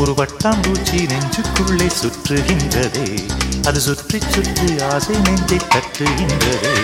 ஒரு வட்டாம்பூச்சி நெஞ்சுக்குள்ளே சுற்றுகின்றதே அது சுற்றி சுற்றி ஆசை நெஞ்சை தட்டுகின்றதே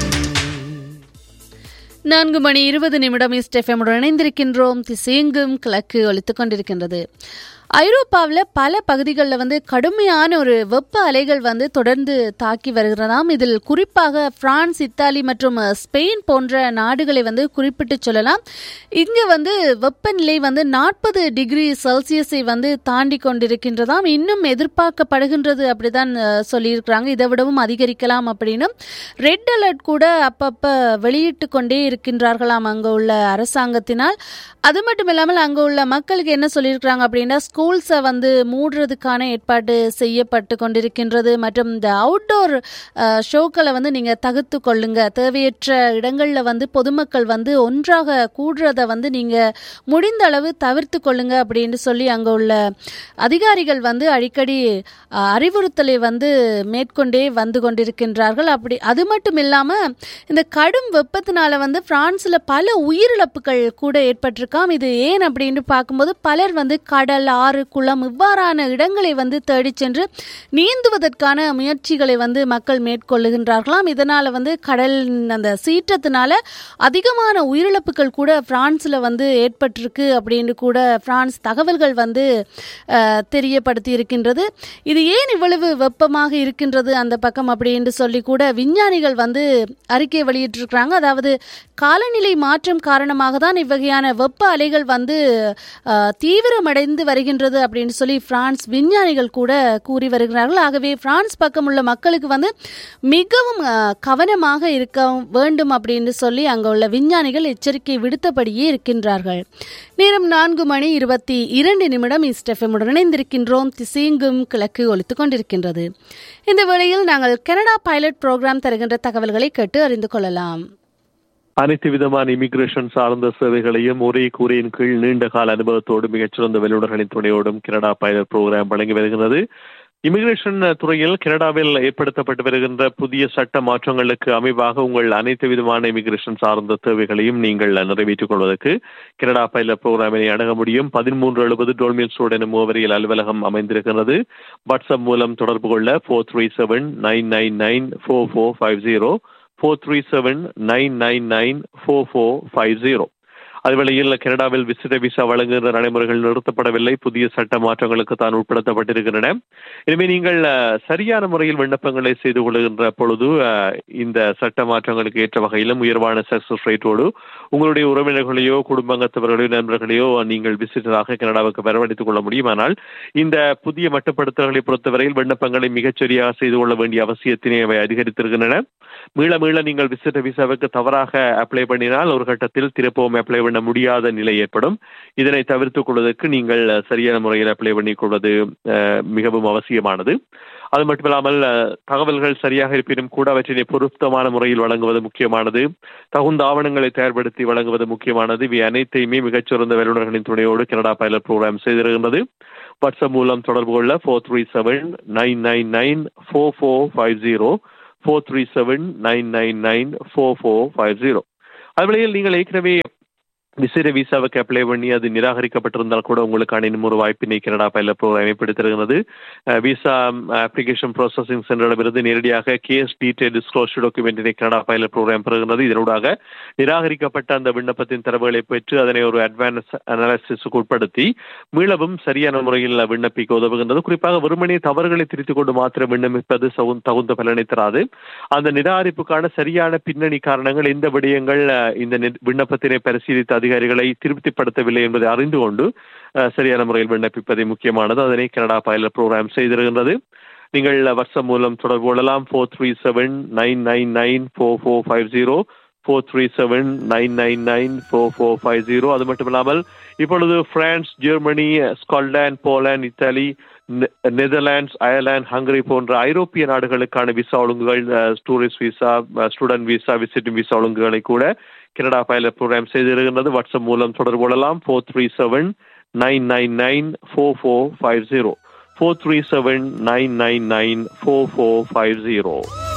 நான்கு மணி இருபது நிமிடம் இஸ்டெஃபமுடன் இணைந்திருக்கின்றோம் திசையெங்கும் கிழக்கு ஒலித்துக் கொண்டிருக்கின்றது ஐரோப்பாவில் பல பகுதிகளில் வந்து கடுமையான ஒரு வெப்ப அலைகள் வந்து தொடர்ந்து தாக்கி வருகிறதாம் இதில் குறிப்பாக பிரான்ஸ் இத்தாலி மற்றும் ஸ்பெயின் போன்ற நாடுகளை வந்து குறிப்பிட்டு சொல்லலாம் இங்கு வந்து வெப்பநிலை வந்து நாற்பது டிகிரி செல்சியஸை வந்து தாண்டி கொண்டிருக்கின்றதாம் இன்னும் எதிர்பார்க்கப்படுகின்றது அப்படிதான் அஹ், சொல்லியிருக்கிறாங்க இதை விடவும் அதிகரிக்கலாம் அப்படின்னும் ரெட் அலர்ட் கூட அப்பப்ப வெளியிட்டு கொண்டே இருக்கின்றார்களாம் அங்க உள்ள அரசாங்கத்தினால் அது மட்டும் இல்லாமல் அங்க உள்ள மக்களுக்கு என்ன சொல்லியிருக்கிறாங்க அப்படின்னா ஸ்கூல்ஸை வந்து மூடுறதுக்கான ஏற்பாடு செய்யப்பட்டு கொண்டிருக்கின்றது மற்றும் இந்த அவுட்டோர் ஷோக்களை வந்து நீங்க தகுத்து கொள்ளுங்க தேவையற்ற இடங்கள்ல வந்து பொதுமக்கள் வந்து ஒன்றாக கூடுறத வந்து நீங்க முடிந்த அளவு தவிர்த்து கொள்ளுங்க அப்படின்னு சொல்லி அங்க உள்ள அதிகாரிகள் வந்து அடிக்கடி அஹ், அறிவுறுத்தலை வந்து மேற்கொண்டே வந்து கொண்டிருக்கின்றார்கள் அப்படி அது மட்டும் இல்லாம இந்த கடும் வெப்பத்தினால வந்து பிரான்ஸ்ல பல உயிரிழப்புகள் கூட ஏற்பட்டிருக்காம் இது ஏன் அப்படின்னு பார்க்கும்போது பலர் வந்து கடல் ஆறு குளம் இவ்வாறான இடங்களை வந்து தேடிச் சென்று நீந்துவதற்கான முயற்சிகளை வந்து மக்கள் மேற்கொள்ளுகின்றார்களாம் இதனால வந்து கடல் அந்த சீற்றத்தினால அதிகமான உயிரிழப்புகள் கூட பிரான்ஸ்ல வந்து ஏற்பட்டிருக்கு அப்படின்னு கூட பிரான்ஸ் தகவல்கள் வந்து அஹ், தெரியப்படுத்தி இருக்கின்றது இது ஏன் இவ்வளவு வெப்பமாக இருக்கின்றது அந்த பக்கம் அப்படின்னு சொல்லி கூட விஞ்ஞானிகள் வந்து அறிக்கை வெளியிட்டிருக்கிறாங்க அதாவது காலநிலை மாற்றம் காரணமாக தான் இவ்வகையான வெப்ப அலைகள் வந்து அஹ், தீவிரமடைந்து வருகின்றது அப்படின்னு சொல்லி பிரான்ஸ் விஞ்ஞானிகள் கூட கூறி வருகிறார்கள் ஆகவே பிரான்ஸ் பக்கம் உள்ள மக்களுக்கு வந்து மிகவும் அஹ், கவனமாக இருக்க வேண்டும் அப்படின்னு சொல்லி அங்க உள்ள விஞ்ஞானிகள் எச்சரிக்கை விடுத்தபடியே இருக்கின்றார்கள் நேரம் நான்கு மணி இருபத்தி இரண்டு நிமிடம் இஸ்டெஃபமுடன் இணைந்திருக்கின்றோம் திசையெங்கும் கிழக்கு ஒலித்துக் கொண்டிருக்கின்றது இந்த வேளையில் நாங்கள் கனடா பைலட் புரோகிராம் தருகின்ற தகவல்களை கேட்டு அறிந்து கொள்ளலாம் அனைத்து விதமான இமிகிரேஷன் சார்ந்த சேவைகளையும் ஒரே கூரையின் கீழ் நீண்ட கால அனுபவத்தோடு மிகச்சிறந்த வல்லுநர்களின் துணையோடும் கனடா பைலட் புரோகிராம் வழங்கி வருகிறது இமிகிரேஷன் துறையில் கனடாவில் ஏற்படுத்தப்பட்டு வருகின்ற புதிய சட்ட மாற்றங்களுக்கு அமைவாக உங்கள் அனைத்து விதமான இமிகிரேஷன் சார்ந்த தேவைகளையும் நீங்கள் நிறைவேற்றிக் கொள்வதற்கு கனடா பைலட் புரோகிராமினை அணுக முடியும் பதிமூன்று எழுபது டோல்மில் சோட் எனும் முகவரியில் அலுவலகம் அமைந்திருக்கிறது வாட்ஸ்அப் மூலம் தொடர்பு கொள்ள four three seven nine nine nine four four five zero four three seven nine nine nine four four five zero அதுவேளையில் கனடாவில் விசிட்ட விசா வழங்குகின்ற நடைமுறைகள் நிறுத்தப்படவில்லை புதிய சட்ட மாற்றங்களுக்கு தான் உட்படுத்தப்பட்டிருக்கின்றன எனவே நீங்கள் அஹ், சரியான முறையில் விண்ணப்பங்களை செய்து கொள்கின்ற பொழுது அஹ், இந்த சட்ட மாற்றங்களுக்கு ஏற்ற வகையிலும் உயர்வான சக்சஸ் ரேட்டோடு உங்களுடைய உறவினர்களையோ குடும்பங்கத்தவர்களையோ நண்பர்களையோ நீங்கள் விசிட்டராக கனடாவுக்கு வரவழைத்துக் கொள்ள முடியும் ஆனால் இந்த புதிய மட்டுப்படுத்தல்களை பொறுத்தவரையில் விண்ணப்பங்களை மிகச்சரியாக செய்து கொள்ள வேண்டிய அவசியத்தினை அவை அதிகரித்திருக்கின்றன மீள மீள நீங்கள் விசிட்ட விசாவுக்கு தவறாக அப்ளை பண்ணினால் ஒரு கட்டத்தில் திருப்பவும் அப்ளை பண்ண முடியாத நிலை ஏற்படும் இதனை தவிர்த்துக் கொள்வதற்கு நீங்கள் அஹ், சரியான முறையில் அப்ளை பண்ணிக் கொள்வது அஹ், மிகவும் அவசியமானது அது மட்டுமில்லாமல் அஹ், தகவல்கள் சரியாக இருப்பினும் கூட அவற்றினை பொருத்தமான முறையில் வழங்குவது முக்கியமானது தகுந்த ஆவணங்களை தயார்படுத்தி வழங்குவது முக்கியமானது இவை அனைத்தையுமே மிகச்சிறந்த வல்லுநர்களின் துணையோடு கனடா பைலட் ப்ரோக்ராம் செய்திருக்கின்றது வாட்ஸ்அப் மூலம் தொடர்பு கொள்ள four three seven nine nine nine four four five zero four three seven nine nine nine four four five zero அதுவேளையில் நீங்கள் ஏற்கனவே விசேட விசாவுக்கு அப்ளை பண்ணி அது நிராகரிக்கப்பட்டிருந்தால் கூட உங்களுக்கான இன்னும் ஒரு வாய்ப்பினை கனடா பைலட் ப்ரோக்ராம் ஏற்படுத்திருக்கிறது விசா அப்ளிகேஷன் ப்ராசஸிங் சென்டரிடமிருந்து நேரடியாக கேஸ் டீடைல் டிஸ்க்ளோஷர் டாக்குமெண்டினை கனடா பைலட் ப்ரோக்ராம் பெறுகிறது இதனூடாக நிராகரிக்கப்பட்ட அந்த விண்ணப்பத்தின் தரவுகளை பெற்று அதனை ஒரு அட்வான்ஸ் அனாலிசிஸுக்கு உட்படுத்தி மீளவும் சரியான முறையில் விண்ணப்பிக்க உதவுகின்றது குறிப்பாக வெறுமனே தவறுகளை திருத்திக் கொண்டு மாத்திரம் விண்ணப்பிப்பது சவுந்- தகுந்த பலனை தராது அந்த நிராகரிப்புக்கான சரியான பின்னணி காரணங்கள் எந்த விடயங்கள் அஹ், இந்த நி- விண்ணப்பத்தினை பரிசீலித்த அதிகாரிகளை திருப்திப்படுத்தவில்லை என்பதை அறிந்து கொண்டு அஹ், சரியான முறையில் விண்ணப்பிப்பதை முக்கியமானது அதனை கனடா பைலட் ப்ரோக்ராம் செய்திருக்கின்றது நீங்கள் வாட்ஸ்அப் மூலம் தொடர்பு கொள்ளலாம் four three seven nine nine nine four four five zero four three seven nine nine nine four four five zero அது மட்டும் இல்லாமல் இப்பொழுது France Germany Scotland Poland Italy நெ- நெதர்லாண்ட்ஸ் அயர்லாந்து ஹங்கரி போன்ற ஐரோப்பிய நாடுகளுக்கான விசா ஒழுங்குகள் tourist visa student visa visiting visa ஒழுங்குகளை கூட கனடா பைலட் ப்ரோக்ராம் செய்திருக்கின்றது வாட்ஸ்அப் மூலம் தொடர்பு கொள்ளலாம் four three seven nine nine nine four four five zero four three seven nine nine nine four four five zero